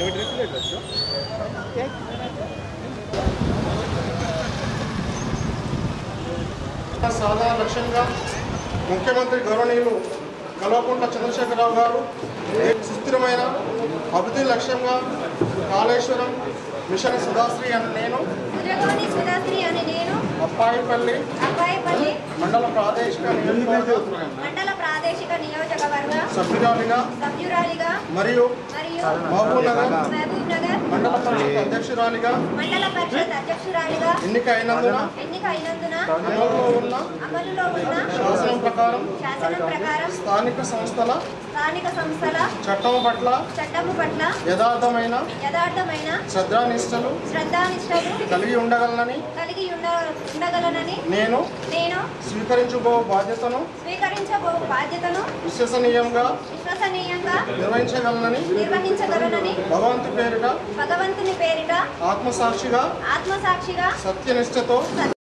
సాధారణ లక్ష్యంగా ముఖ్యమంత్రి గౌరవనీయులు కల్వకుంట్ల చంద్రశేఖరరావు గారు సుస్థిరమైన అభివృద్ధి లక్ష్యంగా కాళేశ్వరం మిషన్ సుధాశ్రీ అని నేను ఉదయగోని సుధాశ్రీ అని నేను అప్పాయిపల్లి అబ్బాయిపల్లి మండల ప్రాదేశిక నియోజకవర్గ మండల ప్రాదేశిక నియోజకవర్గ సభ్యురాలిగా సభ్యురాలిగా మరియు మరియు మహబూబ్ నగర్ మహబూబ్ నగర్ మండల పరిషత్ అధ్యక్షురాలిగా మండల పరిషత్ అధ్యక్షురాలిగా ఎన్నిక అయినందున ఎన్నిక అయినందున అమలులో ఉన్న అమలులో ఉన్న శాసనం ప్రకారం శాసనం ప్రకారం స్థానిక సంస్థల స్థానిక సంస్థల చట్టం పట్ల చట్టము పట్ల యథార్థమైన యథార్థమైన శ్రద్ధానిష్టలు శ్రద్ధానిష్టలు కలిగి ఉండగలనని కలిగి ఉండ ఉండగలనని నేను నేను స్వీకరించుకో బాధ్యతను స్వీకరించబో బాధ్యతను విశ్వసనీయంగా విశ్వసనీయంగా నిర్వహించగలనని నిర్వహించగలనని భగవంతు పేరిట భగవంతుని పేరిట ఆత్మసాక్షిగా ఆత్మసాక్షిగా సత్యనిష్టతో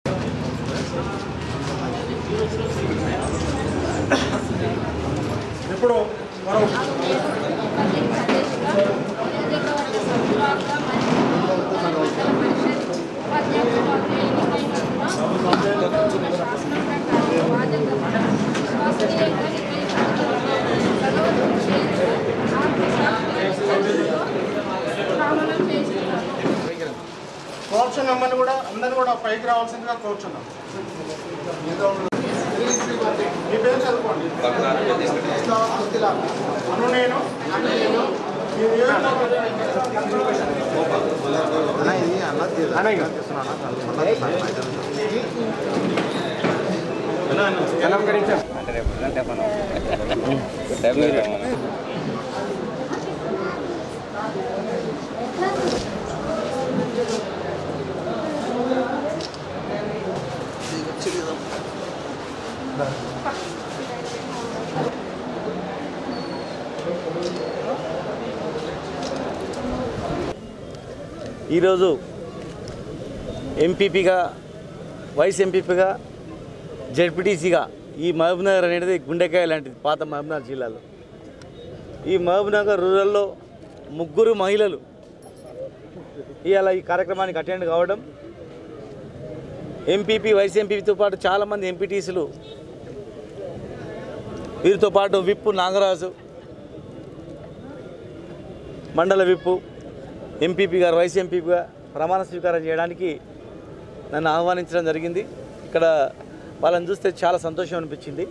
ఇప్పుడు మనం కోరుచున్నామని కూడా అందరూ కూడా పైకి రావాల్సిందిగా కోరుచున్నాం మీ పేరు చదువుకోండి అను నేను ఈ నియోజకవర్గ ఈరోజు ఎంపీపీగా వైస్ ఎంపీపీగా జడ్పీటీసీగా ఈ మహబూబ్నగర్ అనేది గుండెకాయ లాంటిది పాత మహబూబ్నగర్ జిల్లాలో ఈ మహబూబ్నగర్ రూరల్లో ముగ్గురు మహిళలు ఇవాళ ఈ కార్యక్రమానికి అటెండ్ కావడం ఎంపీపీ వైస్ ఎంపీతో పాటు చాలామంది ఎంపీటీసీలు వీరితో పాటు విప్పు నాగరాజు మండల విప్పు ఎంపీపీ గారు వైస్ ఎంపీగా ప్రమాణ స్వీకారం చేయడానికి నన్ను ఆహ్వానించడం జరిగింది ఇక్కడ వాళ్ళని చూస్తే చాలా సంతోషం అనిపించింది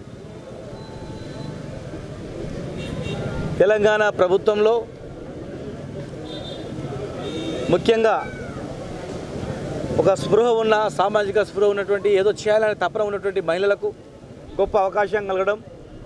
తెలంగాణ ప్రభుత్వంలో ముఖ్యంగా ఒక స్పృహ ఉన్న సామాజిక స్పృహ ఉన్నటువంటి ఏదో చేయాలనే తపన ఉన్నటువంటి మహిళలకు గొప్ప అవకాశం కలగడం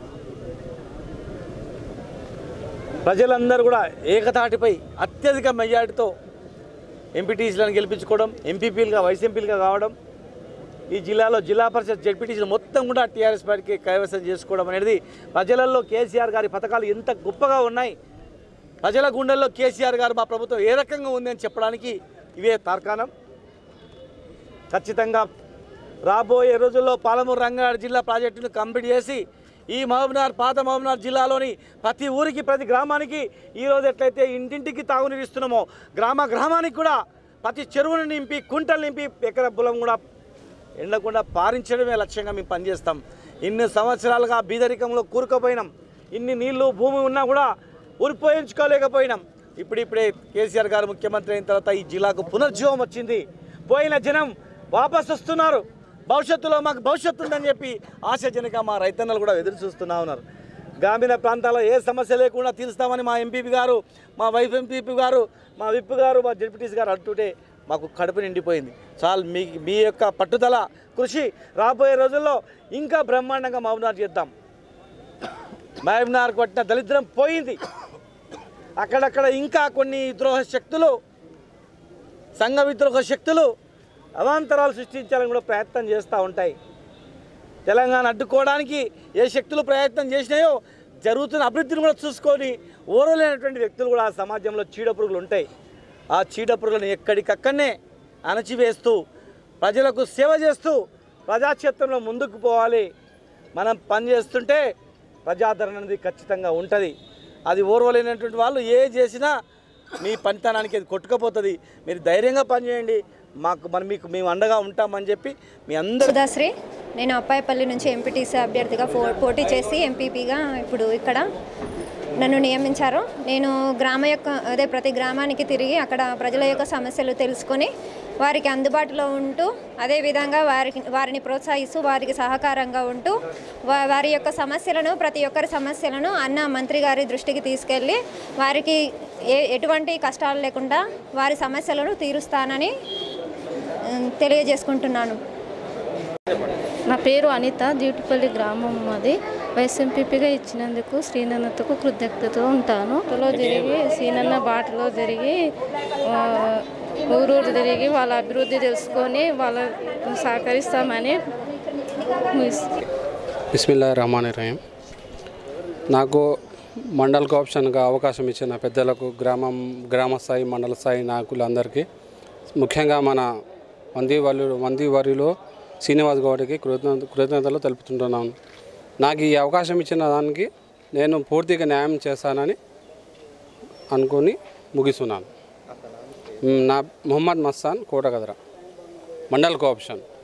ప్రజలందరూ కూడా ఏకతాటిపై అత్యధిక మెజార్టీతో ఎంపీటీసీలను గెలిపించుకోవడం ఎంపీపీలుగా వైస్ ఎంపీలుగా కావడం ఈ జిల్లాలో జిల్లా పరిషత్ జడ్పీటీసీలు మొత్తం కూడా టీఆర్ఎస్ పార్టీకి కైవసం చేసుకోవడం అనేది ప్రజలలో కేసీఆర్ గారి పథకాలు ఎంత గొప్పగా ఉన్నాయి ప్రజల గుండెల్లో కేసీఆర్ గారు మా ప్రభుత్వం ఏ రకంగా ఉంది అని చెప్పడానికి ఇవే తార్కాణం ఖచ్చితంగా రాబోయే రోజుల్లో పాలమూరు రంగారెడ్డి జిల్లా ప్రాజెక్టును కంప్లీట్ చేసి ఈ మహబూబ్నగర్ పాత మహబూబ్నగర్ జిల్లాలోని ప్రతి ఊరికి ప్రతి గ్రామానికి ఈరోజు ఎట్లయితే ఇంటింటికి తాగునీరు ఇస్తున్నామో గ్రామ గ్రామానికి కూడా ప్రతి చెరువును నింపి కుంటలు నింపి ఎకర పొలం కూడా ఎండకుండా పారించడమే లక్ష్యంగా మేము పనిచేస్తాం ఇన్ని సంవత్సరాలుగా బీదరికంలో కూరుకుపోయినాం ఇన్ని నీళ్లు భూమి ఉన్నా కూడా ఉరిపోయించుకోలేకపోయినాం ఇప్పుడిప్పుడే కేసీఆర్ గారు ముఖ్యమంత్రి అయిన తర్వాత ఈ జిల్లాకు పునర్జీవం వచ్చింది పోయిన జనం వాపస్ వస్తున్నారు భవిష్యత్తులో మాకు భవిష్యత్తు ఉందని చెప్పి ఆశాజనక మా రైతన్నలు కూడా ఎదురు చూస్తున్నా ఉన్నారు గ్రామీణ ప్రాంతాల్లో ఏ సమస్య లేకుండా తీరుస్తామని మా ఎంపీపీ గారు మా వైఫ్ ఎంపీపీ గారు మా విప్ గారు మా జడ్పీటీసీ గారు అంటుంటే మాకు కడుపు నిండిపోయింది చాలు మీ మీ యొక్క పట్టుదల కృషి రాబోయే రోజుల్లో ఇంకా బ్రహ్మాండంగా మహబూబ్నార్ చేద్దాం మహబూబ్నార్ కొట్టిన దరిద్రం పోయింది అక్కడక్కడ ఇంకా కొన్ని ద్రోహ శక్తులు సంఘ విద్రోహ శక్తులు అవాంతరాలు సృష్టించాలని కూడా ప్రయత్నం చేస్తూ ఉంటాయి తెలంగాణ అడ్డుకోవడానికి ఏ శక్తులు ప్రయత్నం చేసినాయో జరుగుతున్న అభివృద్ధిని కూడా చూసుకొని ఓరలేనటువంటి వ్యక్తులు కూడా ఆ సమాజంలో చీడపురుగులు ఉంటాయి ఆ చీడపురుగులను ఎక్కడికక్కడనే అణచివేస్తూ ప్రజలకు సేవ చేస్తూ ప్రజాక్షేత్రంలో ముందుకు పోవాలి మనం పనిచేస్తుంటే ప్రజాదరణ అనేది ఖచ్చితంగా ఉంటుంది అది ఓర్వలేనటువంటి వాళ్ళు ఏ చేసినా మీ పనితనానికి అది కొట్టుకపోతుంది మీరు ధైర్యంగా పనిచేయండి మాకు మరి మీకు మేము అండగా ఉంటామని చెప్పి మీ అందరు సుధాశ్రీ నేను అప్పాయపల్లి నుంచి ఎంపీటీసీ అభ్యర్థిగా పో పోటీ చేసి ఎంపీపీగా ఇప్పుడు ఇక్కడ నన్ను నియమించారు నేను గ్రామ యొక్క అదే ప్రతి గ్రామానికి తిరిగి అక్కడ ప్రజల యొక్క సమస్యలు తెలుసుకొని వారికి అందుబాటులో ఉంటూ అదేవిధంగా వారికి వారిని ప్రోత్సహిస్తూ వారికి సహకారంగా ఉంటూ వా- వారి యొక్క సమస్యలను ప్రతి ఒక్కరి సమస్యలను అన్న మంత్రి గారి దృష్టికి తీసుకెళ్ళి వారికి ఏ ఎటువంటి కష్టాలు లేకుండా వారి సమస్యలను తీరుస్తానని ఉమ్, తెలియజేసుకుంటున్నాను నా పేరు అనిత డ్యూటిపల్లి గ్రామం మాది వైఎస్ఎంపీపీగా ఇచ్చినందుకు శ్రీనన్నతకు కృతజ్ఞతతో ఉంటాను లో తిరిగి శ్రీనన్న బాటలో తిరిగి ఆ, ఊరూరు తిరిగి వాళ్ళ అభివృద్ధి తెలుసుకొని వాళ్ళ సహకరిస్తామని ముగిస్తున్నాను. బిస్మిల్లా రహమాన్ రహీం నాకు మండల్ కోఆప్షన్గా అవకాశం ఇచ్చిన పెద్దలకు గ్రామం గ్రామ స్థాయి మండల స్థాయి నాయకులందరికీ ముఖ్యంగా మన మందివల్లు మందివరిలో శ్రీనివాస్ గౌడ్కి కృతజ్ఞత కృతజ్ఞతలు తెలుపుతుంటున్నాను నాకు ఈ అవకాశం ఇచ్చిన దానికి నేను పూర్తిగా న్యాయం చేస్తానని అనుకొని ముగిస్తున్నాను మ్, నా మొహమ్మద్ మస్తాన్ కోటగదర మండల్ కోఆప్షన్